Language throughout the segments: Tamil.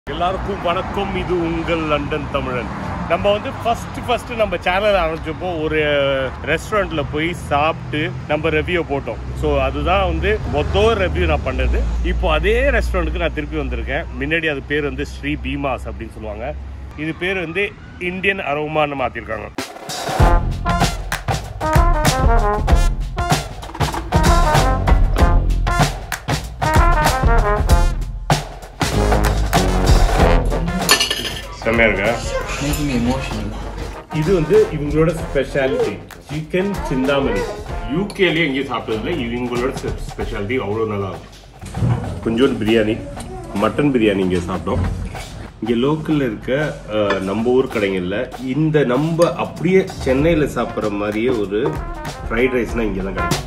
எல்லாருக்கும் வணக்கம் இது உங்கள் லண்டன் தமிழன் நம்ம வந்து ஃபர்ஸ்ட் ஃபர்ஸ்ட் நம்ம சேனல் ஆரம்பிச்சப்போ ஒரு ரெஸ்டாரண்ட்ல போய் சாப்பிட்டு நம்ம ரெவ்யூ போட்டோம் ஸோ அதுதான் வந்து மொத்தம் ரெவ்யூ நான் பண்ணது இப்போ அதே ரெஸ்டாரண்ட்டுக்கு நான் திருப்பி வந்திருக்கேன் முன்னாடி அது பேர் வந்து ஸ்ரீ பீமாஸ் அப்படின்னு சொல்லுவாங்க இது பேர் வந்து இந்தியன் அரோமான்னு மாற்றிருக்காங்க செம்மையா இருக்கா making me emotional. இது வந்து இவங்களோட ஸ்பெஷாலிட்டி சிக்கன் சிந்தாமணி யூகேலேயே எங்கேயும் சாப்பிட்டதில்ல இது இவங்களோட ஸ்பெஷாலிட்டி அவ்வளோ நல்லா இருக்கும் கொஞ்சோண்டு பிரியாணி மட்டன் பிரியாணி இங்கே சாப்பிட்டோம் இங்கே லோக்கலில் இருக்க அஹ், நம்ம ஊர் கடைகளில் இந்த நம்ம அப்படியே சென்னையில் சாப்பிட்ற மாதிரியே ஒரு ஃப்ரைட் ரைஸ்னால் இங்கே தான் கிடைக்கும்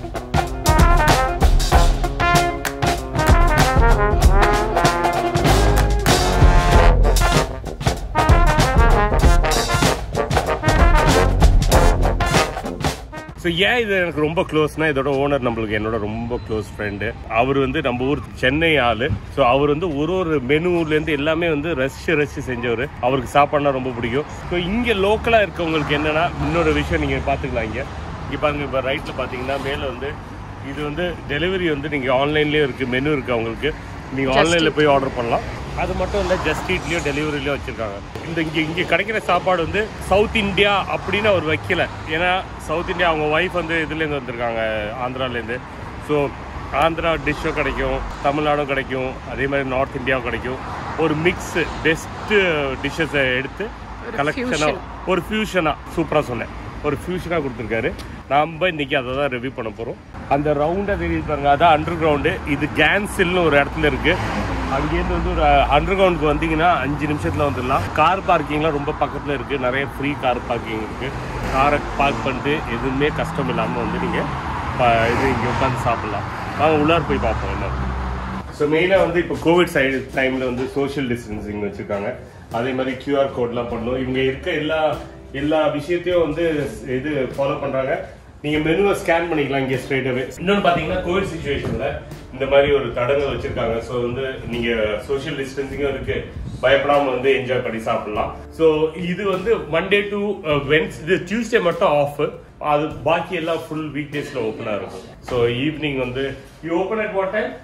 ஸோ ஏன் இது எனக்கு ரொம்ப க்ளோஸ்னா இதோட ஓனர் நம்மளுக்கு என்னோட ரொம்ப க்ளோஸ் ஃப்ரெண்டு அவர் வந்து நம்ம ஊர் சென்னை ஆள் ஸோ அவர் வந்து ஒரு ஒரு மெனுலேருந்து எல்லாமே வந்து ரசிச்சு ரசிச்சு செஞ்சவர் அவருக்கு சாப்பாடுனா ரொம்ப பிடிக்கும் ஸோ இங்கே லோக்கலாக இருக்கவங்களுக்கு என்னன்னா இன்னொரு விஷயம் நீங்கள் பார்த்துக்கலாம் இங்கே இங்கே பாருங்க இப்போ ரைட்டில் பார்த்தீங்கன்னா மேலே வந்து இது வந்து டெலிவரி வந்து நீங்கள் ஆன்லைன்லேயும் இருக்குது மெனு இருக்குது அவங்களுக்கு நீங்கள் ஆன்லைனில் போய் ஆர்டர் பண்ணலாம் அது மட்டும் இல்லை ஜஸ்ட் ஈட்லேயோ டெலிவரிலையோ வச்சுருக்காங்க இந்த இங்கே இங்கே கிடைக்கிற சாப்பாடு வந்து சவுத் இந்தியா அப்படின்னு அவர் வைக்கல ஏன்னா சவுத் இந்தியா அவங்க ஒய்ஃப் வந்து இதுலேருந்து வந்திருக்காங்க ஆந்திராலேருந்து ஸோ ஆந்திரா டிஷ்ஷும் கிடைக்கும் தமிழ்நாடும் கிடைக்கும் அதே மாதிரி நார்த் இந்தியாவும் கிடைக்கும் ஒரு மிக்ஸ் பெஸ்ட்டு டிஷ்ஷஸை எடுத்து கலெக்ஷனாக ஒரு ஃபியூஷனாக சூப்பராக சொன்னேன் ஒரு ஃபியூஷனாக கொடுத்துருக்காரு நம்ம இன்னைக்கு அதை தான் ரிவ்யூ பண்ண போகிறோம் அந்த ரவுண்டாக தெரியுது பாருங்க அதான் அண்டர் கிரவுண்டு இது கேன்சில்னு ஒரு இடத்துல இருக்குது அங்கேருந்து வந்து ஒரு அண்டர் கிரவுண்டுக்கு வந்தீங்கன்னா அஞ்சு நிமிஷத்தில் வந்துடலாம் கார் பார்க்கிங்லாம் ரொம்ப பக்கத்தில் இருக்குது நிறைய ஃப்ரீ கார் பார்க்கிங் இருக்குது காரை பார்க் பண்ணிட்டு எதுவுமே கஷ்டம் இல்லாமல் வந்து நீங்கள் இது இங்கே உட்காந்து சாப்பிட்லாம் வாங்க உள்ளார் போய் பார்ப்போம் என்ன ஸோ மெயினாக வந்து இப்போ கோவிட் சைடு டைமில் வந்து சோஷியல் டிஸ்டன்சிங் வச்சுருக்காங்க அதே மாதிரி கியூஆர் கோட்லாம் பண்ணணும் இவங்க இருக்க எல்லா எல்லா விஷயத்தையும் வந்து இது ஃபாலோ பண்ணுறாங்க நீங்கள் மெனுவை ஸ்கேன் பண்ணிக்கலாம் இங்கே ஸ்ட்ரெயிட்டாகவே இன்னொன்று பார்த்தீங்கன்னா கோவிட் சுச்சுவேஷனில் இந்த மாதிரி ஒரு தடங்கள் வச்சுருக்காங்க ஸோ வந்து நீங்கள் சோஷியல் டிஸ்டன்சிங்கும் இருக்குது பயப்படாமல் வந்து என்ஜாய் பண்ணி சாப்பிடலாம் ஸோ இது வந்து மண்டே டு வென்ஸ் இது டியூஸ்டே மட்டும் ஆஃப் அது பாக்கி எல்லாம் ஃபுல் வீக் டேஸில் ஓப்பனாக இருக்கும் ஸோ ஈவினிங் வந்து you open at what time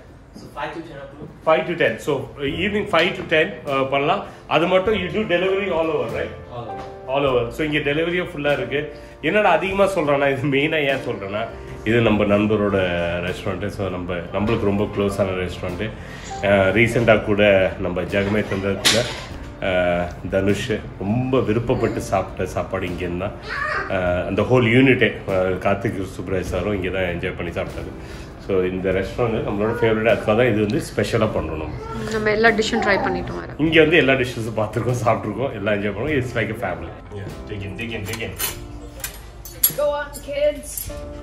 five to ten so evening five to ten பண்ணலாம் அது மட்டும் you do delivery all over right all over so இங்கே டெலிவரியும் ஃபுல்லாக இருக்கு என்னடா அதிகமாக சொல்கிறேன்னா இது மெயினாக ஏன் சொல்கிறேன்னா இது நம்ம நண்பரோட ரெஸ்டாரண்ட்டு ஸோ நம்ம நம்மளுக்கு ரொம்ப க்ளோஸான ரெஸ்டாரண்ட்டு ரீசெண்டாக கூட நம்ம ஜெகமே தந்தத்தில் தனுஷ் ரொம்ப விருப்பப்பட்டு சாப்பிட்ட சாப்பாடு இங்கேருந்து தான் அஹ், அந்த ஹோல் யூனிட்டே கார்த்திக் சுப்ராஜ் சாரும் இங்கே தான் என்ஜாய் பண்ணி சாப்பிட்டாரு ஸோ இந்த ரெஸ்டாரண்ட் நம்மளோட ஃபேவரட் அதுக்காக தான் இது வந்து ஸ்பெஷலாக பண்ணுறோம் நம்ம நம்ம எல்லா டிஷ்ஷும் ட்ரை பண்ணிட்டு வரோம் இங்கே வந்து எல்லா டிஷ்ஷஸும் பார்த்துருக்கோம் சாப்பிட்ருக்கோம் எல்லாம் என்ஜாய் பண்ணுவோம் இட்ஸ் லைக் a ஃபேமிலி டிகன் டிகன் டிகன் Go on, kids.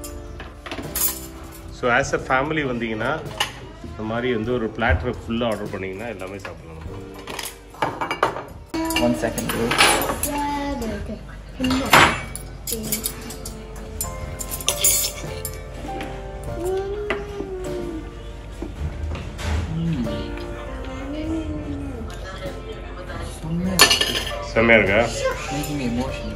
So as a family வந்தீங்கன்னா இந்த மாதிரி வந்து ஒரு பிளாட்டர் ஃபுல்லாக ஆர்டர் பண்ணிங்கன்னா எல்லாமே சாப்பிடலாம் One second, bro. So nice. செம்மையாக இருக்கா Making me emotional.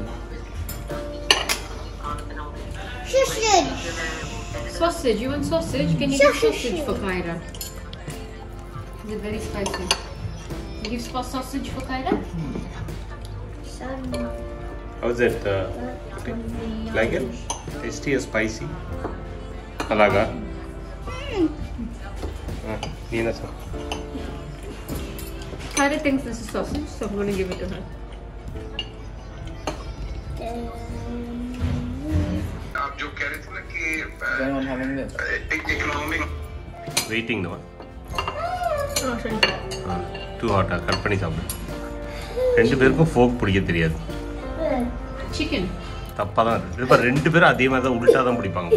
Sausage. You want sausage? Can you give sausage for Kyra? Is it very spicy? You give spa- sausage for Kyra? How's it like it tasty spicy అలాగా நீ என்ன sir Kyra thinks this is sausage, so I'm going to give it to her. आप जो कह रहे थे ना कि Is anyone having this? Economic waiting தான் டூ ஹாட்டா கட் பண்ணி சாப்பிடு ரெண்டு பேருக்கும் ஃபோக் பிடிக்க தெரியாது Chicken. தப்பாக தான் இருக்கு இப்போ ரெண்டு பேரும் அதே மாதிரி தான் உள்ட்டா தான் பிடிப்பாங்க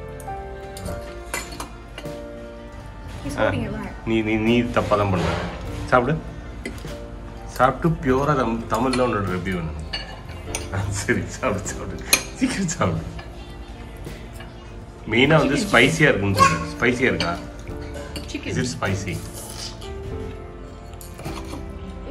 He's Ah. holding it right. நீ நீ நீ தப்பாக தான் பண்ணுற சாப்பிடு சாப்பிட்டு பியூராக தம் தமிழில் உன்னோட ரிவ்யூ வேணும் சரி சாப்பிடு சாப்பிடு சீக்கிரம் சாப்பிடு மெயினாக வந்து ஸ்பைசியாக இருக்குன்னு சொல்லு ஸ்பைசியாக இருக்கா Chicken. Is it spicy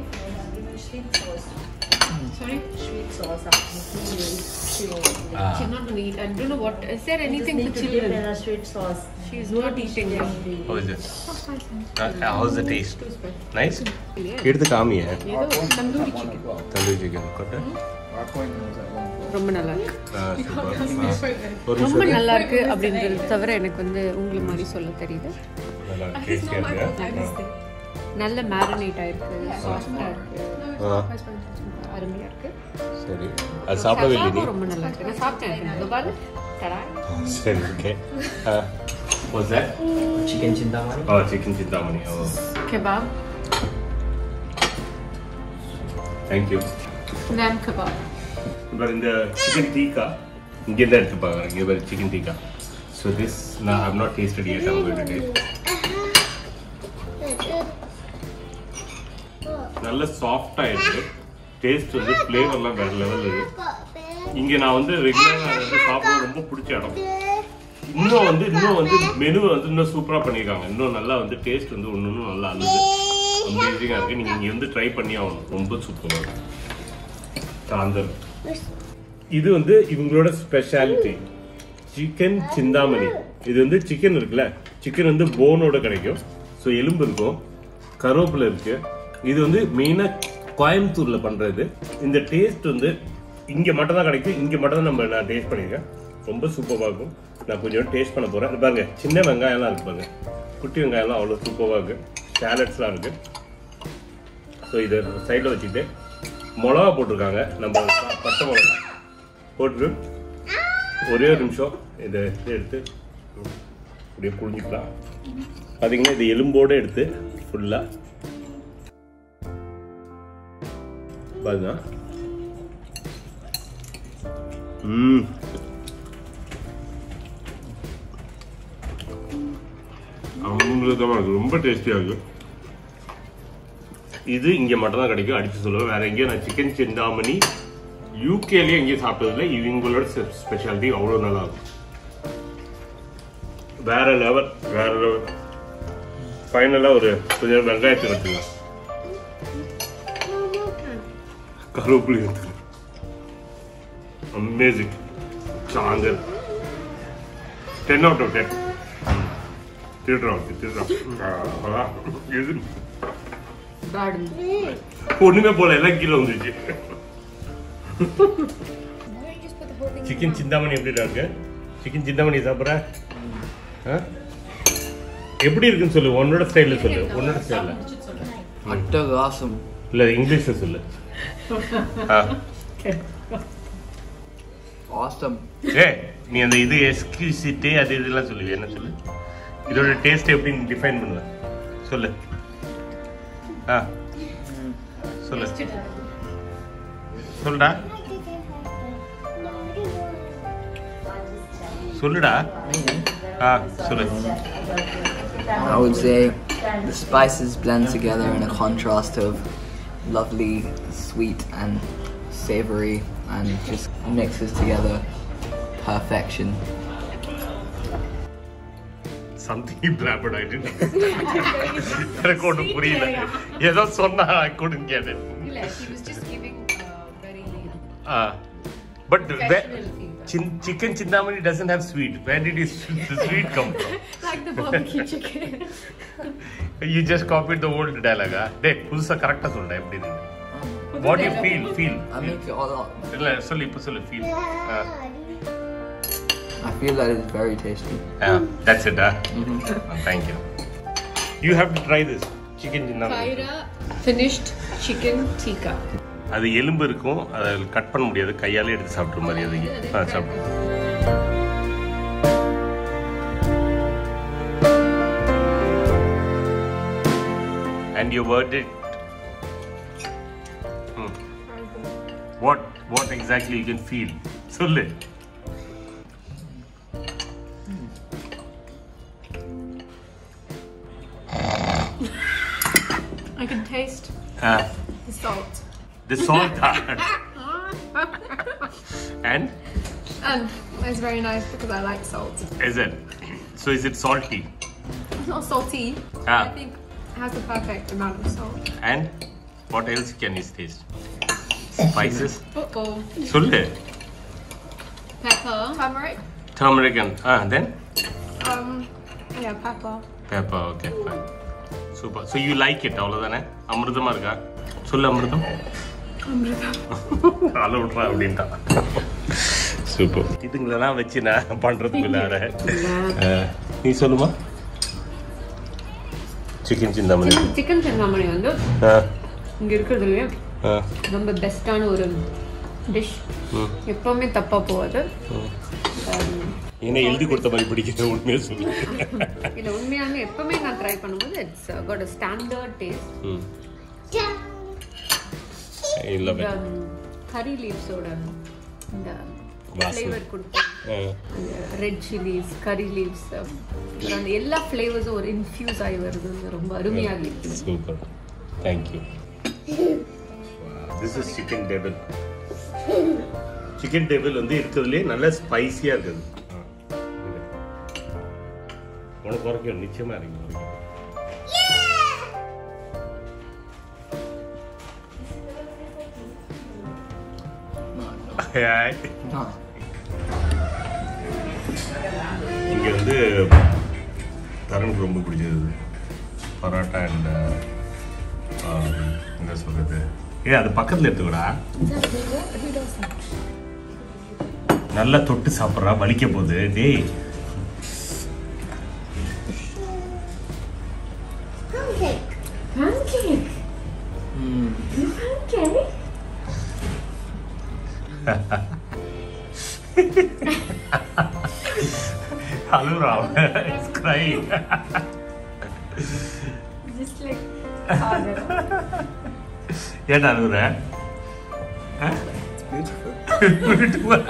sweet sauce. Sorry? Sweet sauce. She won't eat. She's not gonna eat. I don't know what. Is there You just anything need for to dip in children? a sweet sauce. She's No not eating tissue it. can be- How is it? Uh, how's the taste? Too spicy. Nice? Yeah. எடுத்து காமிய ஏதோ தந்தூரி chicken. தந்தூரி சிக்கன் கொட்ட Our point was at one point. ரொம்ப நல்லா இருக்கு ஒரு ரொம்ப நிமிஷம் நல்லா இருக்கு அப்படின்றது தவிர எனக்கு வந்து உங்களை மாதிரி சொல்ல தெரியுது நல்லா டேஸ்டியா இருக்கு நல்ல மேரினேட் ஆயிருக்கு சாஃப்டா இருக்கு ஆ, அருமையா இருக்கு சரி அது சாப்பிடவே இல்லை நீ சாப்பாடும் ரொம்ப நல்லா இருக்கு நான் சாப்பிட்டேன் இதோ பாரு தடா சரி okay was that Chicken chintamani. Oh chicken Chintamani oh kebab thank you lamb kebab இப்போ இந்த சிக்கன் டீக்கா இங்கே தான் எடுத்து பார்க்குறேன் இங்கே பாரு சிக்கன் டீக்கா ஸோ திஸ் நான் have not tasted yet I'm going to taste நல்ல சாஃப்டாக இருக்கு டேஸ்ட் வந்து ஃப்ளேவர்லாம் வேற லெவல் இருக்கு இங்கே நான் வந்து ரெகுலராக வந்து சாப்பிட ரொம்ப பிடிச்ச இடம் இன்னும் வந்து இன்னும் வந்து மெனுவை வந்து இன்னும் சூப்பராக பண்ணியிருக்காங்க இன்னும் நல்லா வந்து டேஸ்ட் வந்து ஒன்று இன்னும் நல்லா அழுது அமேசிங்காக இருக்குது நீங்கள் இங்கே வந்து ட்ரை பண்ணி ஆகணும் ரொம்ப சூப்பராக இருக்கும் சாந்தர் இது வந்து இவங்களோட ஸ்பெஷாலிட்டி சிக்கன் சிந்தாமணி இது வந்து சிக்கன் இருக்குல்ல சிக்கன் வந்து போனோட கிடைக்கும் ஸோ எலும்பு இருக்கும் கருவேப்பிலை இருக்கு இது வந்து மெயினாக கோயம்புத்தூர்ல பண்றது இந்த டேஸ்ட் வந்து இங்க மட்டும் தான் கிடைக்கும் இங்க மட்டும் தான் நம்ம நான் டேஸ்ட் பண்ணியிருக்கேன் ரொம்ப சூப்பராக இருக்கும் நான் கொஞ்சம் டேஸ்ட் பண்ண போறேன் இது பாருங்க சின்ன வெங்காயம்லாம் இருக்கு பாருங்க குட்டி வெங்காயம்லாம் அவ்வளோ சூப்பராக இருக்கு சேலட்ஸ்லாம் இருக்கு ஸோ இதை சைடில் வச்சுக்கிட்டு மிளகா போட்டிருக்காங்க நம்ம ப- பச்சை மிளகா போட்டு ஒரே ஒரு நிமிஷம் இதை இதை எடுத்து அப்படியே புழிஞ்சிக்கலாம் பார்த்தீங்கன்னா இது எலும்போடு எடுத்து ஃபுல்லாக பாருங்க ம் அமிர்தமாக இருக்கு ரொம்ப டேஸ்டியாக இருக்கு இது இங்க மட்டும் தான் கிடைக்கும் அடிச்சு சொல்லுவேன் வேற எங்கேயும் நான் சிக்கன் சிந்தாமணி யூகேலயே எங்கேயும் சாப்பிட்டதில்ல இவங்களோட ஸ்பெஷாலிட்டி அவ்வளோ நல்லா இருக்கும் வேற லெவல் வேற லெவல் ஃபைனலாக ஒரு கொஞ்சம் வெங்காயத்தை எடுத்துக்கலாம் கருவேப்பிலை எடுத்துக்கலாம் அமேசிங் சாந்தர் டென் அவுட் ஆஃப் டென் திருடுறோம் திருடுறோம் இது கார்டன் ஒண்ணுமே போல எல்லாம் கீழே வந்துருச்சு சிக்கன் சிந்தாமணி எப்படி இருக்கு சிக்கன் சிந்தாமணி சாப்பிட்ற எப்படி இருக்குன்னு சொல்லு உன்னோட ஸ்டைல்ல சொல்லு உன்னோட ஸ்டைல்ல Utter awesome. இல்ல இங்கிலீஷ்ல சொல்லு ஆ. Awesome. ஏய் நீ அந்த இது எஸ்கியூசிட்டி அது இதெல்லாம் சொல்லுவி என்ன சொல்லு இதோட டேஸ்ட் எப்படி நீ டிஃபைன் பண்ணுவ சொல்லு ஆ சொல்லு சொல்லுடா சொல்லுடா ஆ சொல்லு I would say the spices blend together in a contrast of lovely, sweet, and savory, and just mixes together perfection. Something பிளாபட் ஆயிட்டு எனக்கு ஒன்றும் புரியல ஏதோ சொன்னா ஐ couldn't get it இல்ல he was just giving uh, very but professional feedback chicken chintamani doesn't have sweet where did his the sweet come from like the barbecue chicken you just copied the old dialogue ah டேய் புதுசா கரெக்டா சொல்றேன் எப்படி இருக்கு what you feel feel I make it all up. இல்ல சொல்லு இப்போ சொல்லு feel ah I feel that it's very tasty. ah that's it ah thank you you have to try this chicken chintamani Kaira finished chicken tikka அது எலும்பு இருக்கும் அதை கட் பண்ண முடியாது கையாலே எடுத்து சாப்பிட்ற மாதிரி அது ஆ சாப்பிடு And you verdict. Hmm. What what exactly you can feel? சொல்லு I can taste Ah, the salt the salt and And it's very nice because I like salt. is it? So is it salty? It's not salty. Ah. I think it has the perfect amount of salt. And what else can is taste spices Uh-oh. சொல்லு Pepper. Turmeric. டர்மரிக்கன் ஆ then Um, yeah, pepper. Pepper okay fine super so you like it அவ்வளோதானே அமிர்தமா இருக்கா சொல்லு அமிர்தம் அல விட்றா அப்படின்ட்டான் சூப்பர் இதுங்களெல்லாம் வச்சு நான் பண்றதுக்குள்ளார அஹ், நீ சொல்லுமா சிக்கன் சிந்தாமணி சிக்கன் செந்தாமணி வந்து ஆ இங்க இருக்கிறதுலயே ஆ ரொம்ப பெஸ்டான ஒரு டிஷ் ம் எப்பவுமே தப்பா போகாது Um, என்ன எழுதி கொடுத்த மாதிரி பிடிக்கிறது உண்மையாக சொல்லு இல்ல உண்மையாலுமே எப்பவுமே நான் ட்ரை பண்ணும்போது it's got a standard taste ம் இல்லை இந்த கறி லீவ்ஸோட இந்த வாசனை. ஃப்ளேவர் கொடுத்து அந்த ரெட் சில்லிஸ் கறி லீவ்ஸ் அந்த எல்லா ஃப்ளேவர்ஸும் ஒரு இன்ஃபியூஸ் ஆகி வருது அது ரொம்ப அருமையாக இருக்குது super thank you this is chicken table chicken table வந்து இருக்கிறதுலே நல்ல ஸ்பைசியாக இருக்குது ஆ, இது. உனக்கு குறைக்கும் நிச்சயமா இருக்கு உனக்கு. Hi. No. இங்க வந்து தருணுக்கு ரொம்ப பிடிச்சது பரோட்டா அண்ட் என்ன சொல்றது ஏ அது பக்கத்துல எடுத்துக்கூடா நல்லா தொட்டு சாப்பிட்றா வலிக்க போகுது டேய் அழுகுறா it's cry Just like harder. ஏன்டா அழுகுற It's beautiful.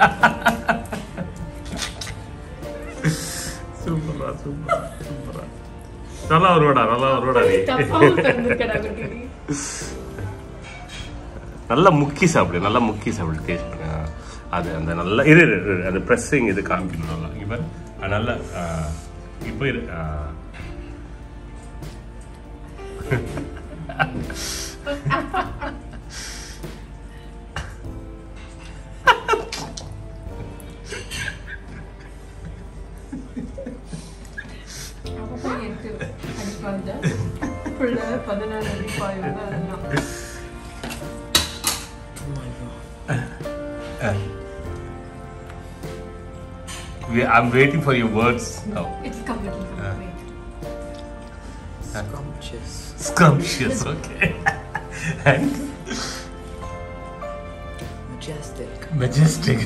சூப்பரா சூப்பரா சூப்பரா நல்லா வருவாடா நல்லா வருவாடா நீ தப்பாவும் திறந்துருக்கடா குட்டி நல்லா முக்கி சாப்பிடு நல்லா முக்கி சாப்பிடு டேஸ்ட் பண்ணு ஆ, அது அந்த நல்ல இரு இரு, இரு அது ப்ரெஸ்ஸிங் இது காமிக்கணும் நல்லா இங்க பாரு ஆ, நல்லா ஆ, இப்போ இரு ஆ. பதினாறு அடி பாயும் தான் அதெல்லாம் We- I'm waiting for your words now. It's completely complete. Scrumptious. Scrumptious, okay. and Majestic. majestic.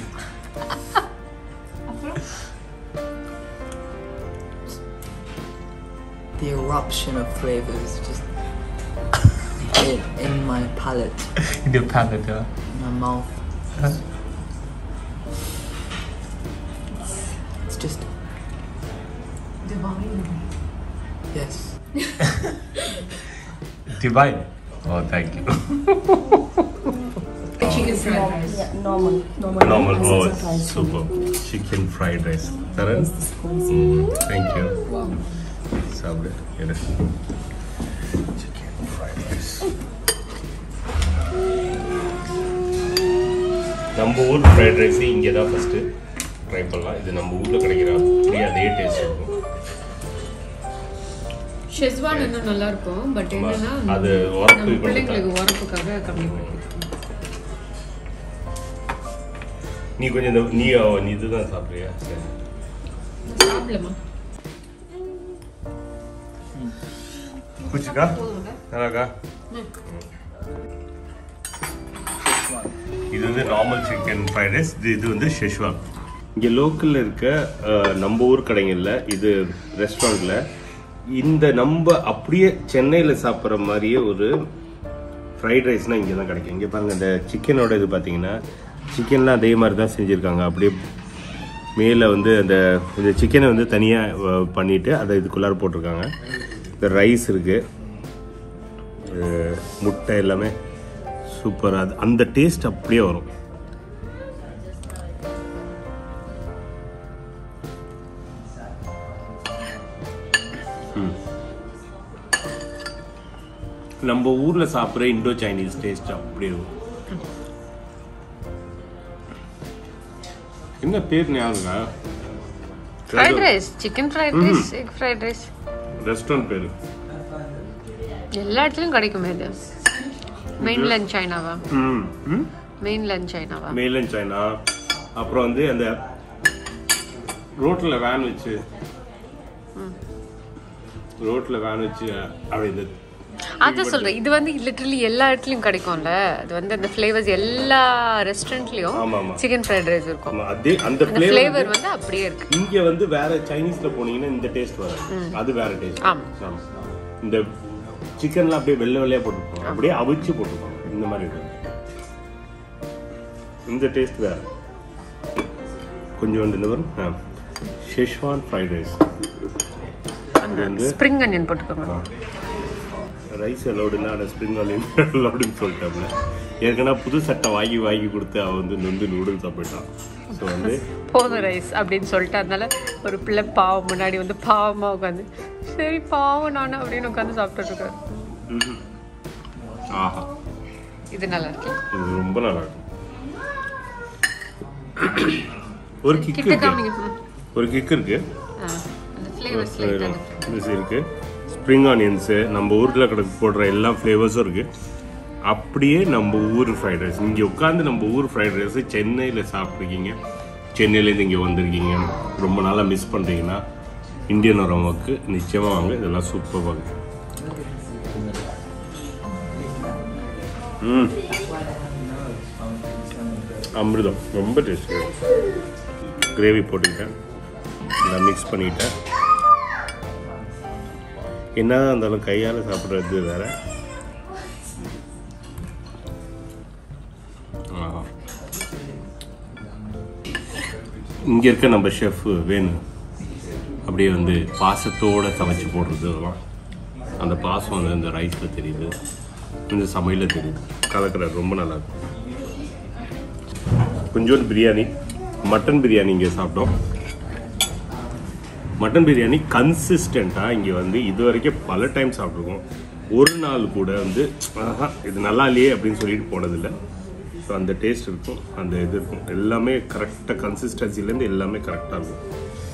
The eruption of flavors just in, in my palate, In your palate, huh? in my mouth. It's just yes. Divine. Oh, thank you. Chicken fried rice. Yeah, normal. Normal. Normal. Oh, As a surprise. super. Chicken fried rice. Taran? Mm, thank you. சாப்பிடு எடு சிக்கன் ஃப்ரைட் ரைஸ் நம்ம ஊர் ஃப்ரைட் ரைஸ் இங்கே தான் ஃபஸ்ட்டு ட்ரை பண்ணலாம் இது நம்ம ஊரில் கிடைக்கிற அப்படியே அதே டேஸ்ட் இருக்கும் ஷெஸ்வான் இன்னும் நல்லா இருக்கும் பட் ஆமா. என்னன்னா அது உரப்பு நம்ம கொடுத்தா. பிள்ளைங்களுக்கு உரப்புக்காக கம்மி பண்ணிருக்கோம் நீ கொஞ்சம் இந்த நீ நீ இதுதான் சாப்பிட்றியா சரி சாப்பிடலாமா குச்சிக்கா நல்லாக்கா இது வந்து நார்மல் சிக்கன் ஃப்ரைட் ரைஸ் இது இது வந்து ஷெஷ்வான் இங்கே லோக்கலில் இருக்க அஹ், நம்ம ஊர் கடைங்களில் இது ரெஸ்டாரண்ட்டில் இந்த நம்ம அப்படியே சென்னையில் சாப்பிட்ற மாதிரியே ஒரு ஃப்ரைட் ரைஸ்னால் இங்கே தான் கிடைக்கும் இங்கே பாருங்கள் இந்த சிக்கனோட இது பார்த்தீங்கன்னா சிக்கன்லாம் அதே மாதிரி தான் செஞ்சுருக்காங்க அப்படியே மேலே வந்து அந்த இந்த சிக்கனை வந்து தனியாக பண்ணிவிட்டு அதை இதுக்குள்ளார போட்டிருக்காங்க இந்த ரைஸ் இருக்குது முட்டை எல்லாமே சூப்பராக அது அந்த டேஸ்ட் அப்படியே வரும் ம் நம்ம ஊர்ல சாப்பிட்ற இண்டோ சைனீஸ் டேஸ்ட் அப்படி இருக்கும் என்ன பேர் ஞாபகம் fried rice chicken fried rice egg fried rice restaurant பேரு எல்லா இடத்துலயும் கிடைக்குமே இது மெயின்லேண்ட் சைனாவா ம் ம் மெயின்லேண்ட் சைனாவா மெயிலன் சைனா அப்புறம் வந்து அந்த ரோட்ல வேன் வச்சு ரோட்ல வேன் வச்சு அப்படி இந்த அதான் சொல்றேன் இது வந்து லிட்டரலி எல்லா இடத்துலயும் கிடைக்கும்ல அது வந்து அந்த ஃப்ளேவர்ஸ் எல்லா ரெஸ்டாரண்ட்லயும் ஆமா, ஆமா. சிக்கன் ஃப்ரைட் ரைஸ் இருக்கும் ஆமா, அதே அந்த அந்த ஃப்ளேவர் ஃப்ளேவர் வந்து அப்படியே இருக்கு இங்க வந்து வேற சைனீஸ்ல போனீங்கன்னா இந்த டேஸ்ட் வரும் அது வேற டேஸ்ட் ஆமா. இந்த சிக்கன்லாம் அப்படியே வெள்ளை வெள்ளையா போட்டுருப்பாங்க அப்படியே அவிச்சு போட்டுருப்பாங்க இந்த மாதிரி இருக்கும் இந்த டேஸ்ட் வேற கொஞ்சோண்டு இந்த வரும் ஷெஷ்வான் ஃப்ரைட் ரைஸ் இது வந்து ஸ்ப்ரிங் அனியன் போட்டுக்கோங்க ரைஸ் அலௌடுன்னா அந்த ஸ்ப்ரிங் ஆலியன் அலௌடுன்னு சொல்லிட்டாப்ல ஏற்கனவே புது சட்டை வாங்கி வாங்கி கொடுத்து அவன் வந்து நொந்து நூடுல்ஸ் சாப்பிட்டான் ஸோ வந்து போதும் ரைஸ் அப்படின்னு சொல்லிட்டு அதனால ஒரு பிள்ளை பாவம் முன்னாடி வந்து பாவமா உட்காந்து சரி பாவம் நானு அப்படின்னு உட்காந்து சாப்பிட்டுட்டு இருக்காரு ம்ஹும். ஆஹா இது நல்லா இருக்கு இது ரொம்ப நல்லா இருக்கும் ஒரு கிக் கிட்ட இருக்கு காமிங்க ம். ஒரு கிக் இருக்கு ஆ, அந்த ஃப்ளேவர்ஸ் லைட்டாக இது இருக்கு ஸ்ப்ரிங் ஆனியன்ஸு நம்ம ஊரில் கிடக்கு போடுற எல்லா ஃப்ளேவர்ஸும் இருக்கு அப்படியே நம்ம ஊர் ஃப்ரைட் ரைஸ் இங்கே உட்காந்து நம்ம ஊர் ஃப்ரைட் ரைஸ் சென்னையில் சாப்பிட்ருக்கீங்க சென்னையிலேருந்து இங்கே வந்திருக்கீங்க ரொம்ப நாளாக மிஸ் பண்ணுறீங்கன்னா இந்தியன் உறவுக்கு நிச்சயமாக வாங்க இதெல்லாம் சூப்பராக இருக்கு ம் அமிர்தம் ரொம்ப டேஸ்டி கிரேவி போட்டுக்கிட்டேன் எல்லாம் மிக்ஸ் பண்ணிக்கிட்டேன் என்னதான் இருந்தாலும் கையால் சாப்பிட்றது வேற ஆஹா. இங்க இருக்க நம்ம ஷெஃப் வேணும் அப்படியே வந்து பாசத்தோட சமைச்சு போடுறது அதெல்லாம் அந்த பாசம் வந்து இந்த ரைஸ்ல தெரியுது இந்த சமையல தெரியுது கலக்கிறார் ரொம்ப நல்லா இருக்கும் கொஞ்சோண்டு பிரியாணி மட்டன் பிரியாணி இங்கே சாப்பிட்டோம் மட்டன் பிரியாணி கன்சிஸ்டண்ட்டாக இங்கே வந்து இது வரைக்கும் பல டைம் சாப்பிட்ருக்கோம் ஒரு நாள் கூட வந்து ஆஹா இது நல்லா இல்லையே அப்படின்னு சொல்லிட்டு போனதில்லை ஸோ அந்த டேஸ்ட் இருக்கும் அந்த இது இருக்கும் எல்லாமே கரெக்டாக கன்சிஸ்டன்சிலேருந்து எல்லாமே கரெக்டாக இருக்கும்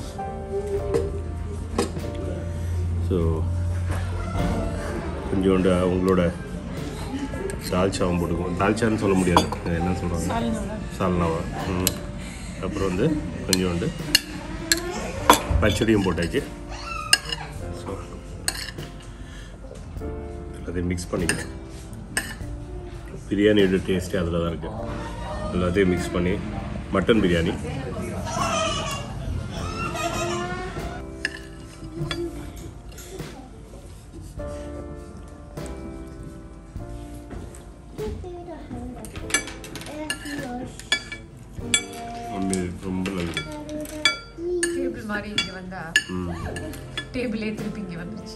ஸோ கொஞ்சோண்டு உங்களோட தால்ச்சாவும் போட்டுக்குவோம் தால்ச்சான்னு சொல்ல முடியாது அது என்ன சொல்கிறாங்க சால்னாவா ம் அப்புறம் வந்து கொஞ்சோண்டு பச்சடியும் போட்டாச்சு ஸோ எல்லாத்தையும் மிக்ஸ் பண்ணிக்கிறேன் பிரியாணியோட டேஸ்ட்டே அதில் தான் இருக்குது எல்லாத்தையும் மிக்ஸ் பண்ணி மட்டன் பிரியாணி உண்மை ரொம்ப நல்லது டேபிள் மாதிரி இங்க வந்தா ம் டேபிளே திருப்பி இங்க வந்துருச்சு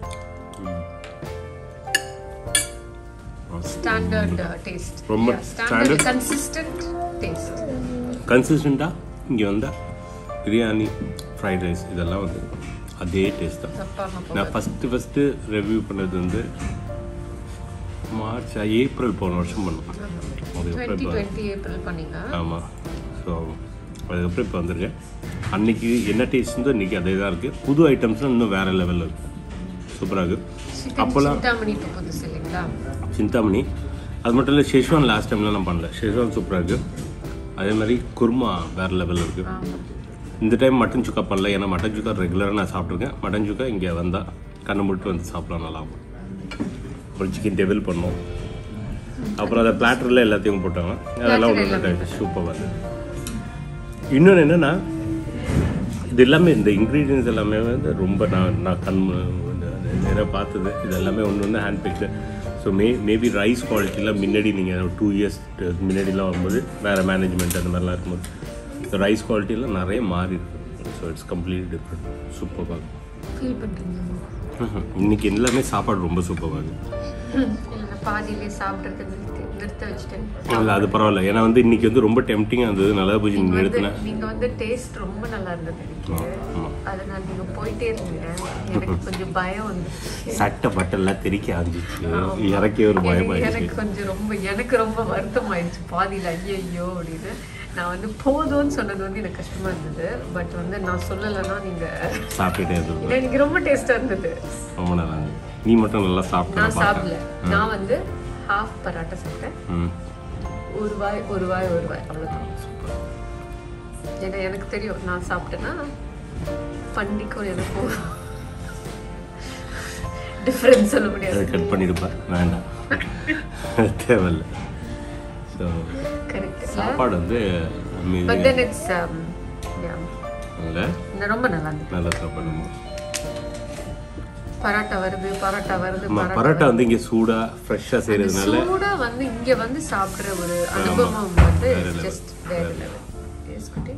ஸ்டாண்டர்ட் டேஸ்ட் ரொம்ப ஸ்டாண்டர்ட் standard. கன்சிஸ்டன்ட் டேஸ்ட் கன்சிஸ்டண்ட்டாக இங்கே வந்தால் பிரியாணி ஃப்ரைட் ரைஸ் இதெல்லாம் வந்து அதே டேஸ்ட் தான் தப்பாம நான் போகாது ஃபஸ்ட்டு ஃபஸ்ட்டு ரிவ்யூ பண்ணது வந்து மார்ச் ஏப்ரல் போன வருஷம் பண்ணோம் அதுக்கப்புறம் டுவெண்ட்டி இப்போ டுவெண்ட்டி ஏப்ரல் பண்ணீங்க ஆமாம் ஸோ அதுக்கப்புறம் இப்போ வந்திருக்கேன் அன்னைக்கு என்ன டேஸ்ட் இருந்தோ இன்றைக்கி அதே தான் இருக்குது புது ஐட்டம்ஸ்லாம் இன்னும் வேறு லெவலில் இருக்குது சூப்பராக இருக்குது அப்போல்லாம் சிந்தாமணி இப்போ புதுசு இல்லைங்களா சிந்தாமணி அது மட்டும் இல்லை ஷெஷ்வான் லாஸ்ட் டைம்லாம் நான் பண்ணல ஷெஷ்வான் சூப்பராக இருக்குது அதே மாதிரி குருமா வேறு லெவலில் இருக்குது ஆமா இந்த டைம் மட்டன் சுக்கா பண்ணல ஏன்னா மட்டன் சுக்கா ரெகுலராக நான் சாப்பிட்ருக்கேன் மட்டன் சுக்கா இங்கே வந்தால் கண்ணு மூட்டு வந்து சாப்பிடலாம் நல்லாயிருக்கும் அப்புறம் சிக்கன் டெவில் பண்ணோம் அப்புறம் அதை பிளாட்டரில் எல்லாத்தையும் போட்டாங்க அதெல்லாம் ஒன்று சூப்பராக இருக்குது இன்னொன்று என்னென்னா இது எல்லாமே இந்த இன்க்ரீடியன்ஸ் எல்லாமே வந்து ரொம்ப நான் நான் கண் நிறைய பார்த்தது இது எல்லாமே ஒன்று ஒன்று hand picked so may maybe rice குவாலிட்டிலாம் முன்னாடி நீங்கள் டூ இயர்ஸ் முன்னாடிலாம் வரும்போது வேறு மேனேஜ்மெண்ட் அந்த மாதிரிலாம் இருக்கும்போது ஸோ ரைஸ் குவாலிட்டிலாம் நிறைய மாறி இருக்கு ஸோ இட்ஸ் கம்ப்ளீட் டிஃப்ரெண்ட் சூப்பராக இருக்கும் ஃபீல் பண்றீங்க இன்னைக்கு எல்லாமே சாப்பாடு ரொம்ப சூப்பராக இருக்கு பாதியிலே சாப்பிட்றது நிறுத்தி நிறுத்த வச்சுட்டேன் இல்லை அது பரவாயில்ல ஏன்னா வந்து இன்னைக்கு வந்து ரொம்ப டெம்டிங்காக இருந்தது நல்லா பூஜை நீங்க வந்து நிறுத்தினேன் நீங்க வந்து டேஸ்ட் ரொம்ப நல்லா இருந்தது எனக்கு ஆமா. அதனால நீங்க போயிட்டே இருந்தீங்க எனக்கு கொஞ்சம் பயம் வந்துச்சு சட்டை பட்டெல்லாம் தெறிக்க ஆரம்பிச்சிச்சு இறக்கி ஒரு எனக்கு- பயமாயிடுச்சு எனக்கு கொஞ்சம் ரொம்ப எனக்கு ரொம்ப வருத்தம் ஆயிடுச்சு பாதியில் ஐயோ அப்படின்னு நான் வந்து போதும்னு சொன்னது வந்து எனக்கு கஷ்டமா இருந்தது பட் வந்து நான் சொல்லலைன்னா நீங்க சாப்பிட்டுட்டே இருந்தது இல்லை, எனக்கு ரொம்ப டேஸ்டா இருந்தது ரொம்ப நல்லா இருந்தது நீ மட்டும் நல்லா சாப்பிட்டு நான் சாப்பிடல நான் வந்து ஹாஃப் பராட்டா சாப்பிட்டேன் ம் ஒரு வாய் ஒரு வாய் ஒரு வாய் அவ்வளோதான் ஏன்னா எனக்கு தெரியும் நான் சாப்பிட்டேன்னா பண்டிக்கும் எனக்கும் டிஃப்ரென்ஸ் சொல்ல முடியாது அதை கட் பண்ணிடுப்பேன் வேண்டாம் தேவையில்ல ஸோ கரெக்ட் சாப்பாடு வந்து பட் தென் இட்ஸ் இல்லை ரொம்ப நல்லா இருந்தது நல்லா சாப்பாடு பரோட்டா வருது பரோட்டா வருது ஆமா பரோட்டா வந்து இங்கே சூடாக ஃப்ரெஷ்ஷாக செய்கிறதுனால சூடா வந்து இங்க வந்து சாப்பிடுற ஒரு அனுபவம் வந்து ஜஸ்ட் வேற லெவல் எஸ் குட்டி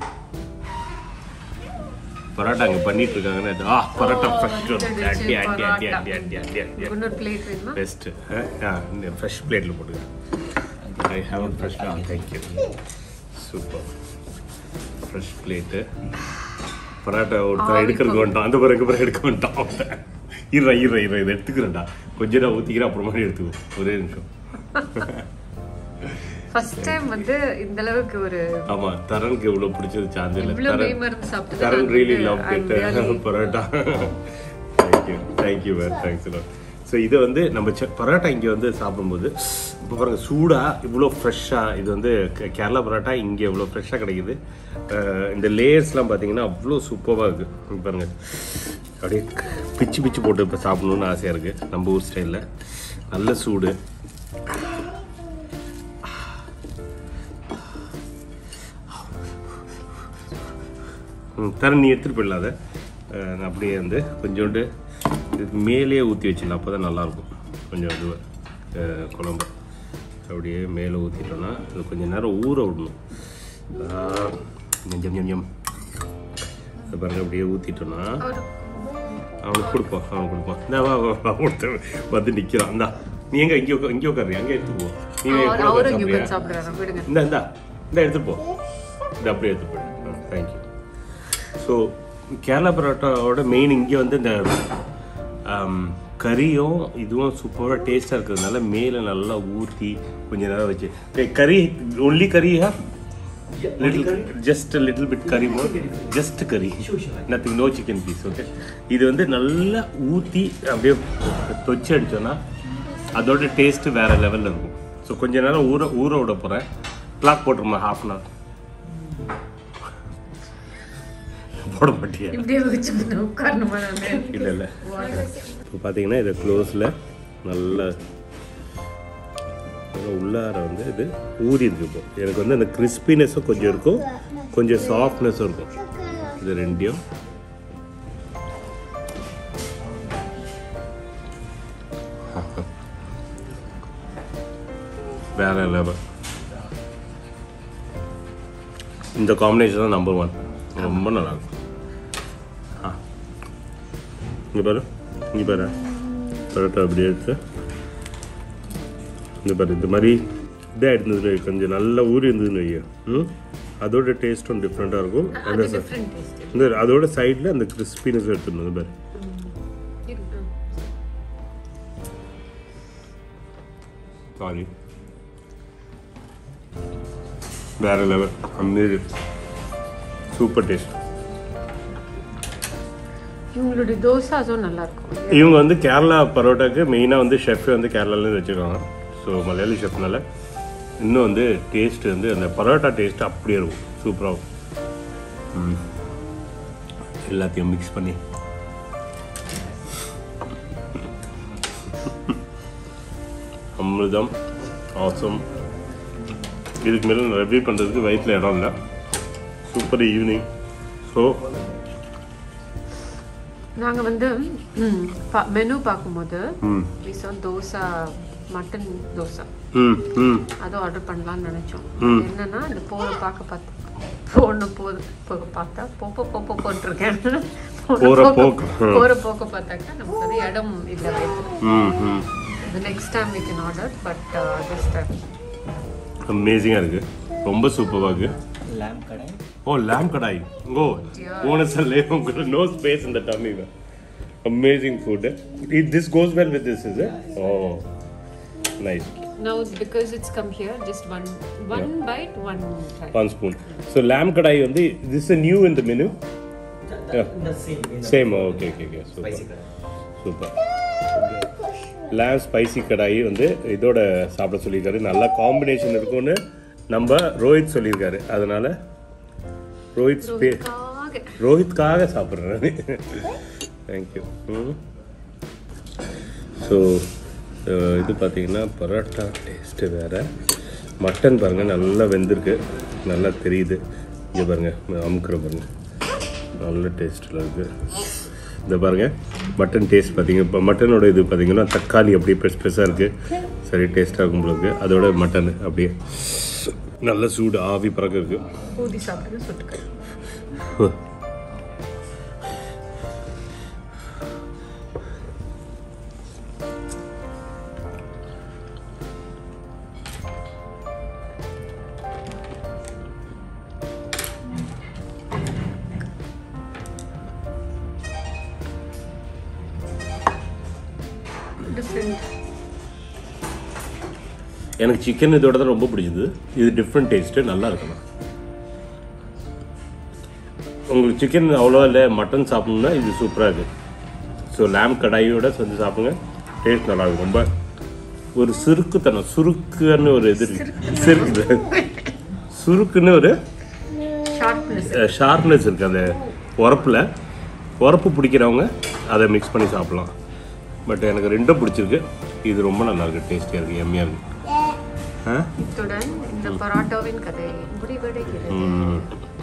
பரோட்டா அங்கே பண்ணிட்டு இருக்காங்கன்னு ஆ பரோட்டா ஃப்ரெஷ் வந்துடுச்சு, அடி அடி அடி பரோட்டா. அடி அடி அடி அடி இன்னொரு பிளேட் வேணுமா பெஸ்ட்டு ஆ இந்த ஃப்ரெஷ் பிளேட்டில் போட்டுக்க I have a fresh ah thank you super fresh plate parotta ஒருத்தர் எடுக்கிறதுக்கு வந்துட்டான் அந்த பிறகு பிறகு எடுக்க வந்துட்டான் இருறா இருறா இருறா இதை எடுத்துக்கிறேன்டா கொஞ்ச நேரம் ஊற்றிக்கிறேன் அப்புறமா எடுத்துக்கோ ஒரே நிமிஷம் ஃபர்ஸ்ட் டைம் வந்து இந்த அளவுக்கு ஒரு ஆமா தரனுக்கு எவ்வளவு பிடிச்சது சார்ஜ் இல்ல இவ்வளவு தரன் மெய்மறந்து சாப்பிட்டது தரன் நான் ரியலி வந்து love I'm it really- parotta thank you thank you where thanks so இது வந்து நம்ம செ- பரோட்டா இங்கே வந்து சாப்பிடும்போது இப்போ பாருங்க சூடாக இவ்வளோ ஃப்ரெஷ்ஷாக இது வந்து கே- கேரளா பரோட்டா இங்கே இவ்வளோ ஃப்ரெஷ்ஷாக கிடைக்குது அஹ் இந்த லேயர்ஸ்லாம் பார்த்தீங்கன்னா அவ்வளோ சூப்பராக இருக்குது இங்க பாருங்க அப்படியே பிச்சு பிச்சு போட்டு இப்போ சாப்பிடணும்னு ஆசையாக இருக்குது நம்ம ஊர் ஸ்டைலில் நல்ல சூடு ம், தரேன் நீ எடுத்துகிட்டு போயிடலாம் அதை அஹ், நான் அப்படியே வந்து கொஞ்சோண்டு இதுக்கு மேலேயே ஊற்றி வச்சிடலாம் அப்போ தான் நல்லாயிருக்கும் கொஞ்சம் இது அஹ், குழம்பு அப்படியே மேலே ஊற்றிட்டோன்னா இது கொஞ்சம் நேரம் ஊற விடணும் ஆஹ், கொஞ்சம் கொஞ்சம் இது பாருங்க அப்படியே ஊற்றிட்டோன்னா ஒரு- அவனுக்கு கொடுப்போம் அவனுக்கு கொடுப்போம் இந்த வா வா, வா, ஒருத்தன் வந்து நிற்கிறான் இந்தா நீ எங்க இங்கே உட்கா இங்கே உட்காரு அங்கே எடுத்துட்டு போ நீ அவர்- கூட அவரும் இங்க சாப்பிடுறியா? உட்கார்ந்து சாப்பிடுறாரு விடுங்க இந்த இந்தா இந்த எடுத்துட்டு போ இந்த அப்படியே எடுத்து போடு தேங்க்யூ ஸோ கேரளா பரோட்டாவோட மெயின் இங்கே வந்து இந்த ஆம், கறியும் இதுவும் சூப்பராக டேஸ்ட்டாக இருக்கிறதுனால மேலே நல்லா ஊற்றி கொஞ்ச நேரம் வச்சு Okay, கறி ஒன்லி கறியா little just little bit curry more just curry nothing no chicken piece okay இது வந்து நல்லா ஊற்றி அப்படியே தொச்சு அடிச்சோன்னா அதோட டேஸ்ட்டு வேற லெவலில் இருக்கும் ஸோ கொஞ்ச நேரம் ஊற ஊற விட போகிறேன் கிளாக் போட்டுருமா ஹாஃப் அன் ஹவர் போட மாட்டியா இப்படியே வச்சு உட்காரணுமா நான் இல்லை இல்லை இப்போ பார்த்தீங்கன்னா இதை க்ளோஸில் நல்லா நல்லா உள்ளார வந்து இது ஊறி இருக்கும் எனக்கு வந்து அந்த கிறிஸ்பினஸும் கொஞ்சம் இருக்கும் கொஞ்சம் சாஃப்ட்னஸும் இருக்கும் இது ரெண்டையும் வேற லெவல் இந்த காம்பினேஷன் தான் நம்பர் ஒன் ரொம்ப நல்லா இருக்கும் ஆ இங்கே பாரு இங்கே பாரு பரோட்டா அப்படியே எடுத்து இந்த பாரு இந்த மாதிரி இதாக இருந்தது கொஞ்சம் நல்லா ஊறி இருந்ததுன்னு வைங்க ம் அதோட டேஸ்ட்டும் டிஃப்ரெண்ட்டாக இருக்கும் அந்த ச- டிஃப்ரெண்ட் டேஸ்ட் இந்த அதோட சைடில் அந்த கிறிஸ்பினஸ் எடுத்துடணும் பாரு சாரி வேற லெவல் அமேசிங் சூப்பர் டேஸ்ட் இவங்களுடைய தோசாஸும் நல்லா இருக்கும் இவங்க வந்து கேரளா பரோட்டாக்கு மெயினாக வந்து ஷெஃப் வந்து கேரளாலேருந்து வச்சுருக்காங்க ஸோ மலையாளி ஷெஃப்னால இன்னும் வந்து டேஸ்ட் வந்து அந்த பரோட்டா டேஸ்ட் அப்படியே இருக்கும் சூப்பராக இருக்கும் ம். எல்லாத்தையும் மிக்ஸ் பண்ணி அமிர்தம் ஆசம் இதுக்கு மேலே ரெவ்யூ பண்ணுறதுக்கு வயிற்றில் இடம் இல்லை சூப்பர் ஈவினிங் ஸோ நாங்க வந்து மெனு பார்க்கும்போது ம் we saw dosa mutton dosa ம் ம் அதை ஆர்டர் பண்ணலாம்னு நினைச்சோம் ம். என்னன்னா இந்த போற பார்க்க பார்த்து போன போது போக பார்த்தா போப்ப போப்ப போட்டிருக்கேன் போற போக்கு. ம். போற போக்க பார்த்தாக்கா நமக்கு அது இடம் இல்லை வயித்துல. ம் ம் The next time we can order, but uh, this time. அமேசிங்காக இருக்கு ரொம்ப சூப்பராக இருக்கு lamb kadai. ஓ lamb கடாய் ஓ ஓனசல்லே உங்களுக்கு நோ ஸ்பேஸ் இந்த yummy amazing food this goes well with this is oh nice Now, because it's come here, just one one bite, one try. One spoon so lamb kadai வந்து this new in the menu The, the same. in the- same okay okay okay super Spicy kadai. Super lamb spicy kadai வந்து இதோட சாப்பிட சொல்லியிருக்காரு நல்ல காம்பினேஷன் இருக்கும்னு நம்ம ரோஹித் சொல்லியிருக்காரு அதனால ரோஹித் ஸ்பே Kage. ரோஹித்காக சாப்பிட்றேன் தேங்க்யூ ஸோ இது பார்த்தீங்கன்னா பரோட்டா டேஸ்ட்டு வேறு மட்டன் பாருங்கள் நல்லா வெந்திருக்கு நல்லா தெரியுது இங்கே பாருங்கள் அமுக்குற பாருங்கள் நல்ல டேஸ்ட்டில் இருக்குது இந்த பாருங்கள் மட்டன் டேஸ்ட் பார்த்தீங்க இப்போ மட்டனோட இது பார்த்தீங்கன்னா தக்காளி அப்படியே பெருசு பெருசாக இருக்குது சரி டேஸ்ட்டாக இருக்கும் உங்களுக்கு அதோட மட்டன் அப்படியே நல்ல சூடு ஆவி பறக்க இருக்குது ஊதி சாப்பிடுங்க சுட்டுக்க Different. எனக்கு சிக்கன் இதோட தான் ரொம்ப பிடிச்சது இது டிஃப்ரெண்ட் டேஸ்ட்டு நல்லா இருக்கணும் உங்களுக்கு சிக்கன் அவ்வளோ இல்லை மட்டன் சாப்பிடணும்னா இது சூப்பராக இருக்குது ஸோ லேம் கடாயோட செஞ்சு சாப்பிடுங்க டேஸ்ட் நல்லா இருக்கும் ரொம்ப ஒரு சுருக்குத்தனம் சுருக்குன்னு ஒரு இது இருக்கு சிறுக்கு சுருக்குன்னு ஒரு Sharpness. ஷார்ப்னஸ் இருக்குது அந்த உரப்பில் உரப்பு பிடிக்கிறவங்க அதை மிக்ஸ் பண்ணி சாப்பிடலாம் பட் எனக்கு ரெண்டும் பிடிச்சிருக்கு இது ரொம்ப நல்லா இருக்கு டேஸ்டியாக இருக்குது எம்மியாக இருக்குது ஆ இத்துடன் இந்த பரோட்டாவின் கதை முடிவடைகிறது ம்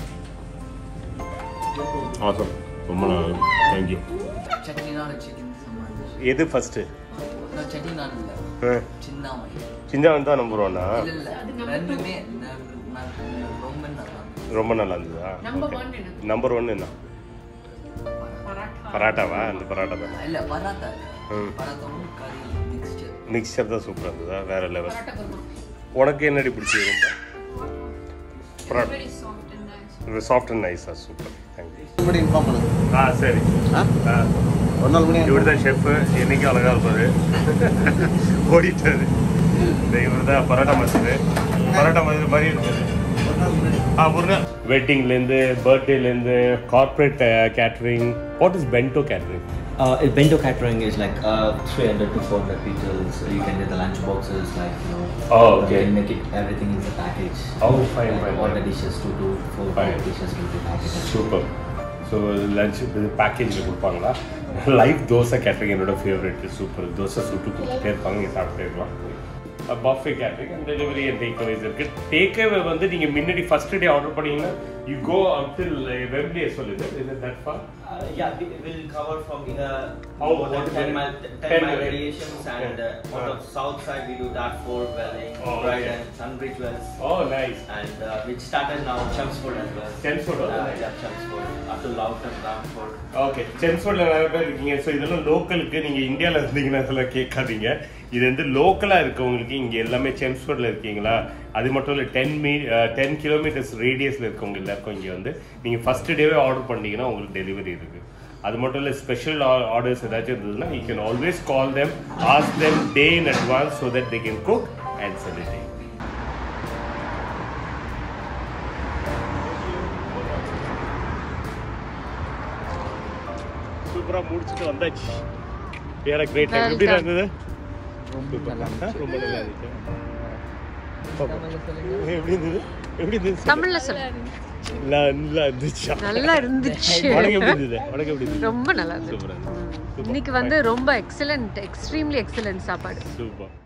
ஆசம் ரொம்ப நல்லா thank you Chutney naan and chicken sambar. எது ஃபஸ்ட்டு No, chutney naan இல்ல. சின்னாமணி. சிஞ்சாவன் தான் நம்பர் ஒன்னா இல்ல, இல்ல. ரெண்டுமே ந- ந- ரொம்ப நல்லா இருக்கு. ரொம்ப நல்லா இருந்ததா Number one என்ன? நம்பர் ஒன் என்ன பராட்டாவா அந்த பராட்டா தான் இல்ல, பராத்தா இல்ல. ம். பராத்தாவும் curry mixture. மிக்சர் தான் சூப்பராக இருந்ததா வேற லெவல் பரோட்டா குருமா. உனக்கு என்னடி பிடிச்சது ரொம்ப parotta Very soft and nice. Soft and நைஸா சூப்பர் தேங்க்யூ மணி இன்ஃபார்ம் பண்ணுங்க ஆ சரி ஆ ஒரு நாள் மணி இவர் தான் ஷெஃப் என்னைக்கும் அழகா இருப்பாரு ஓடிட்டாரு இந்த இவர் தான் பரோட்டா மசூர் பரோட்டா மசூர் மாதிரி இருக்குது ஆ முருகா வெட்டிங்லேருந்து பர்த்டேலேருந்து corporate catering what is bento catering Uh, it- bento catering is like uh, 300 to 400 people, so you can get the lunch boxes, like you know. Oh, You okay. can make it everything in the package. Oh, fine, Like, fine, All fine. the dishes, two to four Fine. five dishes will be packaged. Super so lunch இது பேக்கேஜில் கொடுப்பாங்களா லைஃப் தோசை கேட்ரிங் என்னோட ஃபேவரட் சூப்பர் தோசை சுட்டு கொடுத்துட்டே இருப்பாங்க நீங்கள் சாப்பிட்டே இருக்கலாம் buffet catering and delivery and take aways இருக்கு டேக் அவே வந்து நீங்கள் முன்னாடி ஃபர்ஸ்ட் டே ஆர்டர் பண்ணீங்கன்னா you go up till Wembley as well is it is it that far Uh, yeah, we will cover from either How- more than what is 10 it? mile, 10 10 mile mile. radiations and uh, on Uh. the south side we do Dartford, Welling, Oh, okay. Brighton, Sunbridge Wells oh nice and uh, which started now Chelmsford as well. Chelmsford, oh, uh, nice. yeah, Chelmsford up to Loughton, Dartford. Okay சென்ஸ்ஃபோர்டில் நிறைய பேர் இருக்கீங்க ஸோ இதெல்லாம் லோக்கலுக்கு நீங்கள் இந்தியாவில் இருந்தீங்கன்னா அதெல்லாம் கேட்காதீங்க இது வந்து லோக்கலாக இருக்கவங்களுக்கு இங்கே எல்லாமே சென்ஸ்ஃபோர்டில் இருக்கீங்களா அது மட்டும் இல்லை டென் மீ டென் கிலோமீட்டர்ஸ் ரேடியஸில் இருக்கவங்க எல்லாருக்கும் இங்கே வந்து நீங்கள் ஃபஸ்ட் டேவே ஆர்டர் பண்ணீங்கன்னா உங்களுக்கு டெலிவரி இருக்குது அது மட்டும் இல்லை ஸ்பெஷல் ஆர்டர்ஸ் ஏதாச்சும் இருந்ததுன்னா you can always call them as them day in advance so that they can cook and sell it சூப்பராக முடிச்சுட்டு வந்தாச்சு வேற கிரேட் டைம் எப்படி இருந்தது ரொம்ப நல்லா இருந்துச்சு எப்படி இருந்தது எப்படி இருந்துச்சு தமிழ்ல சொல்லு நல்லா இருந்துச்சா நல்லா இருந்துச்சு உனக்கு எப்படி இருந்தது உனக்கு எப்படி இருந்தது ரொம்ப நல்லா இருந்துச்சு சூப்பரா இருந்துச்சு இன்னைக்கு வந்து ரொம்ப எக்ஸலண்ட் எக்ஸ்ட்ரீம்லி எக்ஸலண்ட் சாப்பாடு சூப்பர்